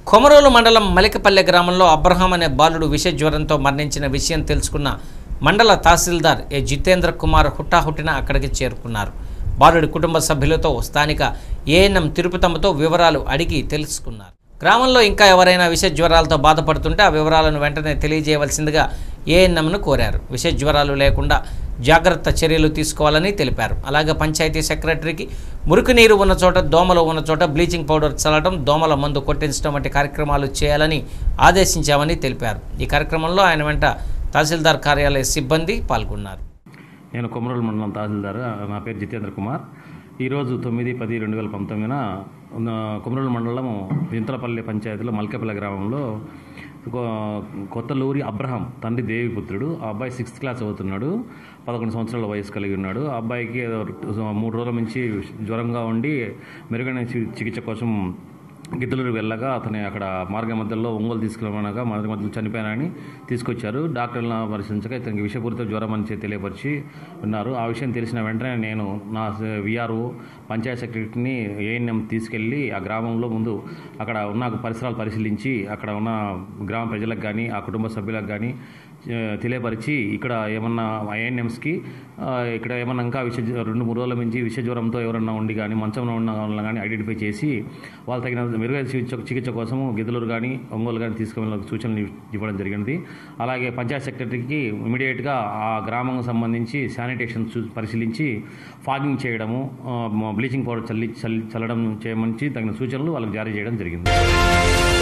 కొమరోలు మండలం మలికపల్లె గ్రామంలో అబ్రహాం అనే బాలుడు విష జ్వరంతో మరణించిన విషయం తెలుసుకున్న మండల తహసీల్దార్ ఏ జితేంద్ర కుమార్ హుటాహుటిన అక్కడికి చేరుకున్నారు బాలుడి కుటుంబ సభ్యులతో స్థానిక ఏఎన్ఎం తిరుపతమ్మతో వివరాలు అడిగి తెలుసుకున్నారు గ్రామంలో ఇంకా ఎవరైనా విష జ్వరాలతో బాధపడుతుంటే ఆ వివరాలను వెంటనే తెలియజేయవలసిందిగా ఏఎన్ఎంను కోరారు విష జ్వరాలు లేకుండా జాగ్రత్త చర్యలు తీసుకోవాలని తెలిపారు అలాగే పంచాయతీ సెక్రటరీకి మురికి నీరు ఉన్న చోట దోమలు ఉన్న చోట బ్లీచింగ్ పౌడర్ చల్లడం దోమల మందు కొట్టించడం వంటి కార్యక్రమాలు చేయాలని ఆదేశించామని తెలిపారు ఈ కార్యక్రమంలో ఆయన వెంట తహసీల్దార్ కార్యాలయ సిబ్బంది పాల్గొన్నారు నేను కొమరోలు మండలం తహసీల్దార్ నా పేరు జితేంద్ర కుమార్ ఈరోజు తొమ్మిది పది రెండు వేల పంతొమ్మిదిన ఉన్న కొమరోలు మండలం చింతలపల్లి పంచాయతీలో మల్కపల్లి గ్రామంలో కొ- కొత్తలూరి అబ్రహం తండ్రి దేవిపుత్రుడు ఆ అబ్బాయి సిక్స్త్ క్లాస్ చదువుతున్నాడు పదకొండు సంవత్సరాల వయసు కలిగి ఉన్నాడు ఆ అబ్బాయికి ఏదో మూడు రోజుల నుంచి జ్వరంగా ఉండి మెరుగైన చి- చికిత్స కోసం గిద్దలూరు వెళ్ళగా అతని అక్కడ మార్గ మధ్యలో ఒంగోలు తీసుకెళ్ళమనగా మార్గ మధ్యలో చనిపోయానని తీసుకొచ్చారు డాక్టర్లను పరిశీలించగా ఇతనికి విషపూరిత జ్వరం అని చెప్పి తెలియపరిచి ఉన్నారు ఆ విషయం తెలిసిన వెంటనే నేను నా విఆర్ఓ పంచాయత్ సెక్రటరీని ఏఎన్ఎం తీసుకెళ్ళి ఆ గ్రామంలో ముందు అక్కడ ఉన్న పరిసరాలు పరిశీలించి అక్కడ ఉన్న గ్రామ ప్రజలకు కానీ ఆ కుటుంబ సభ్యులకు కానీ ఆ, తెలియపరిచి ఇక్కడ ఏమన్నా ఐఎన్ఎంస్కి ఇక్కడ ఏమన్నా ఇంకా విష రెండు మూడు రోజుల నుంచి విష జ్వరంతో ఎవరన్నా ఉండి కానీ మంచంలో ఉన్న వాళ్ళని కానీ ఐడెంటిఫై చేసి వాళ్ళు తగిన మెరుగైన చికిత్స చికిత్స కోసము గిద్దలూరు కానీ ఒంగోలు కానీ తీసుకువెళ్ళ సూచనలు ఇవ్వడం జరిగింది అలాగే పంచాయత్ సెక్రటరీకి ఇమీడియట్గా ఆ గ్రామం సంబంధించి శానిటేషన్ చూ- పరిశీలించి ఫాగింగ్ చేయడము బ్లీచింగ్ పౌడర్ చల్లి చల్లి చల్లడం చేయమని తగిన సూచనలు వాళ్ళకి జారీ చేయడం జరిగింది